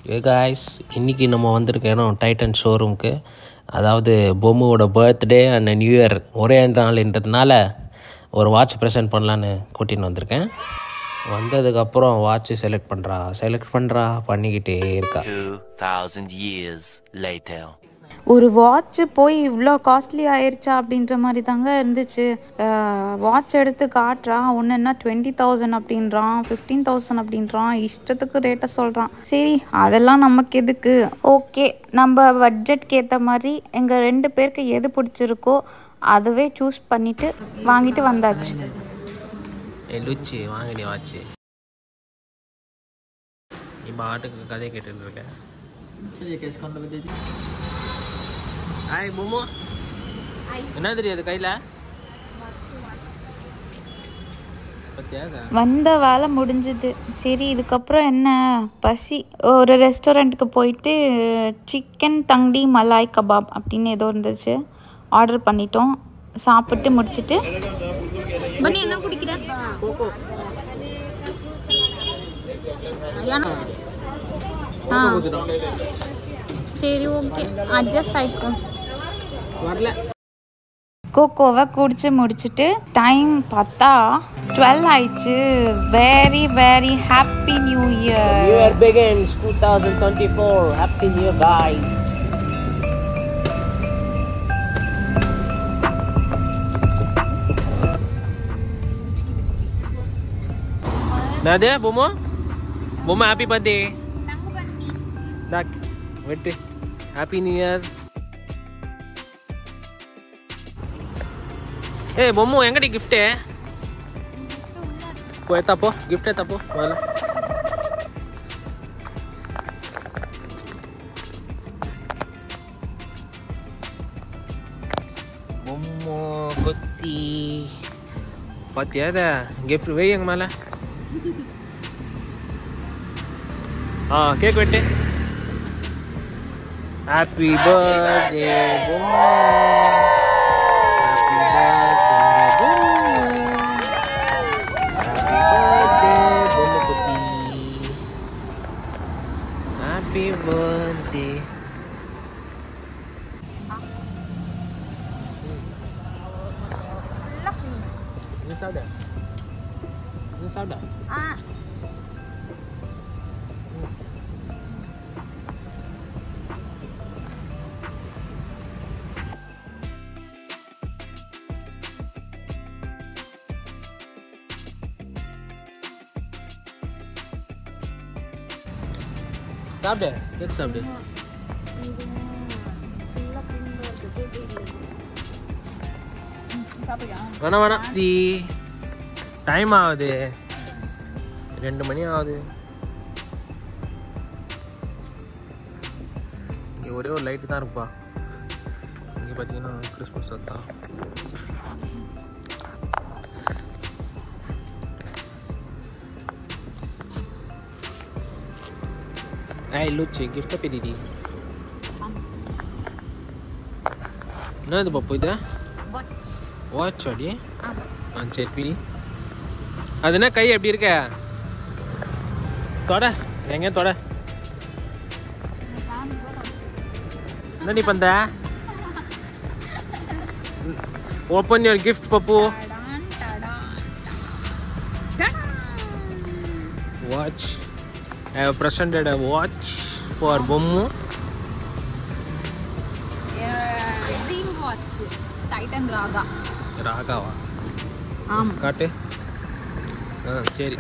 ஏ guys இன்றைக்கி நம்ம வந்திருக்க இடம் டைட்டன் ஷோரூமுக்கு அதாவது பொம்முவோட பர்த்டே அண்ட் நியூ இயர் ஒரே நாள்ன்றதுனால ஒரு வாட்ச் ப்ரெசென்ட் பண்ணலான்னு கூட்டின்னு வந்திருக்கேன் வந்ததுக்கப்புறம் வாட்ச் செலக்ட் பண்ணுறா செலக்ட் பண்ணுறா பண்ணிக்கிட்டே இருக்கா 2,000 years later. ஒரு வாட்ச் போய் இவ்வளோ காஸ்ட்லி ஆயிருச்சா அப்படின்ற மாதிரி தாங்க இருந்துச்சு வாட்ச் எடுத்து காட்டுறா ஒன்று என்ன டுவெண்ட்டி தௌசண்ட் அப்படின்றான் ஃபிஃப்டீன் தௌசண்ட் அப்படின்றான் இஷ்டத்துக்கு ரேட்டை சொல்கிறான் சரி அதெல்லாம் நமக்கு எதுக்கு ஓகே நம்ம பட்ஜெட்க்கு ஏற்ற மாதிரி எங்கள் ரெண்டு பேருக்கு எது பிடிச்சிருக்கோ அதுவே சூஸ் பண்ணிட்டு வாங்கிட்டு வந்தாச்சு ஏ லுச்சி வாங்கடி வாட்ச் நீ பாட்டுக்கு கதையை கேட்டுட்டு இருக்க चलिए कैश काउंटर पे दे दीजिए ஹாய் பொம்மு என்ன தெரியாது கையில் பத்தியா வந்த வேலை முடிஞ்சுது சரி இதுக்கப்புறம் என்ன பசி ஒரு ரெஸ்டாரண்ட்டுக்கு போயிட்டு சிக்கன் தங்கடி மலாய் கபாப் அப்படின்னு ஏதோ இருந்துச்சு ஆர்டர் பண்ணிட்டோம் சாப்பிட்டு முடிச்சிட்டு பண்ணி என்ன குடிக்கிற ஆ சரி ஓகே அட்ஜஸ்ட் ஆயிக்கும் வரல கோகோவை குடிச்சு முடிச்சிட்டு டைம் பார்த்தா டுவெல் ஆயிடுச்சு very very happy new year New Year begins 2024. Happy New Year, guys. என்னது பொம்மா பொம்மா ஹாப்பி பர்த்டே டாக் வெட்டு ஹாப்பி நியூ இயர் ஏய் பொம்மு எங்கடி கிஃப்ட்டு போ எத்தா போ கிஃப்ட் எத்தா போ முதல்ல பொம்மோ கொத்தி பாத்தியா இத கிஃப்ட் வை எங்க மேல ஆ கேக் வெட்டு ஹாப்பி பர்த்டே பொம்மோ ஹாப்பி பர்த்டே பொம்மோ ஹாப்பி பர்த்டே பொம்மு குட்டி happy birthday Ini saudara. Ini saudara. சாப்பிடு கேக் சாப்பிடு வேணாம் வேணாம் தி டைம் ஆகுது ரெண்டு மணி ஆகுது இங்கே ஒரே ஒரு லைட்டு தான் இருக்குப்பா இங்கே பார்த்தீங்கன்னா கிறிஸ்மஸ் சத்தம் ஏய் லூச்சி கிஃப்ட்டை பெரியடி என்ன இது பப்பு இது வாட்ச் அடி ஆ சரி பிடி அது என்ன கை எப்படி இருக்க தொட எங்க தொட என்ன நீ பண்ற open your gift Pappu watch I have presented a watch for Bommu dream watch Titan Raga ராகாவா ஆமாம் காட்டு ஆ சரி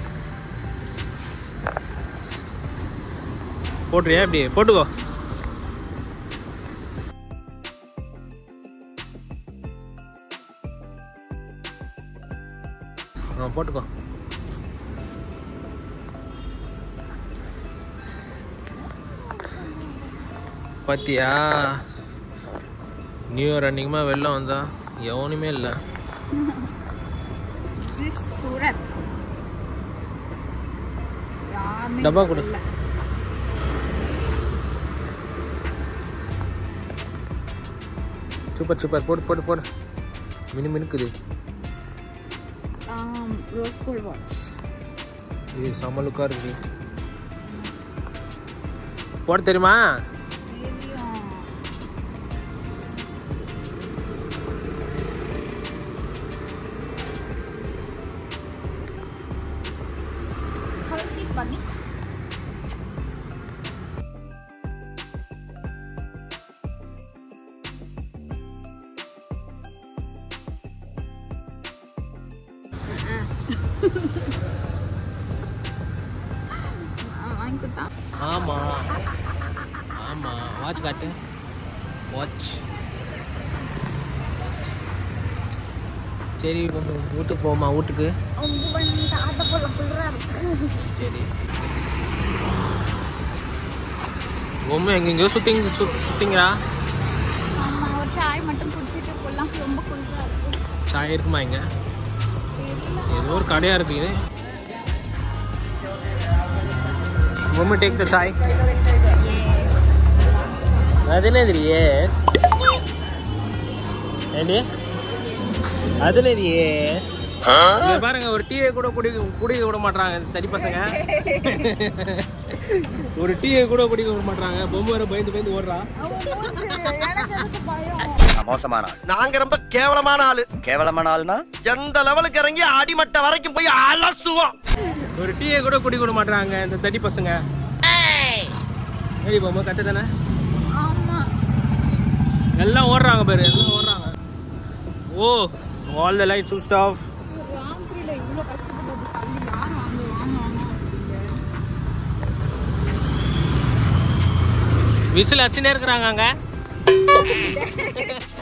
போட்டுறியா இப்படி போட்டுக்கோ ஆ போட்டுக்கோ பாத்தியா நியூ இயர் அன்னைக்குமா வெளில வந்தா எவனுமே இல்லை சூரத் டப்பா கொடு சூப்பர் சூப்பர் போடு போடு போடு மினு மினுக்குது ரோஸ் கோல்ட் வாட்ச் இது செம்ம லுக்காக இருக்குது போட தெரியுமா பண்ணி வாங்கி கொடுத்தா ஆமா ஆமா வாட்ச் காட்டு வாட்ச் சரி பொம்மு வீட்டுக்கு போமா வீட்டுக்கு உங்க வந்து தாத்த போல புல்றா இருக்கு சரி பொம்மை எங்கெங்கயோ சுத்திங்க சு- சுத்திங்கிறா ஆமா ஒரு சாய் மட்டும் குடிச்சிட்டு போலாம் ரொம்ப குளிரா இருக்கு சாய் இருக்குமா இங்க ஏதோ ஒரு கடையா இருக்கு இது பொம்மை டேக் த சாய் അതിനെതിരി യെസ് ஏண்டி அதுனது எஸ் இங்க பாருங்க ஒரு டீயை கூட குடிக்க குடிக்க விட மாட்டாங்க தடி பசங்க ஒரு டீயை கூட குடிக்க விட மாட்டாங்க பொம்மை வர பயந்து பயந்து ஓடுறா மோசமான ஆள் நாங்க ரொம்ப கேவலமான ஆளு கேவலமான ஆள்னா எந்த லெவலுக்கு இறங்கி அடிமட்ட வரைக்கும் போய் அலசுவோம் ஒரு டீயை கூட குடிக்க விட மாட்டாங்க இந்த தடி பசங்க ஏடி பொம்மை கட்டு தானே ஆமா எல்லாம் ஓடுறாங்க பேரு எல்லாம் ஓடுறாங்க oh all the light switch off ராத்திரியில இவ்வளவு கஷ்டப்பட்டது தள்ளி யார் வாங்க வாங்க வாங்க விசில் அச்சுனே இருக்கிறாங்க அங்க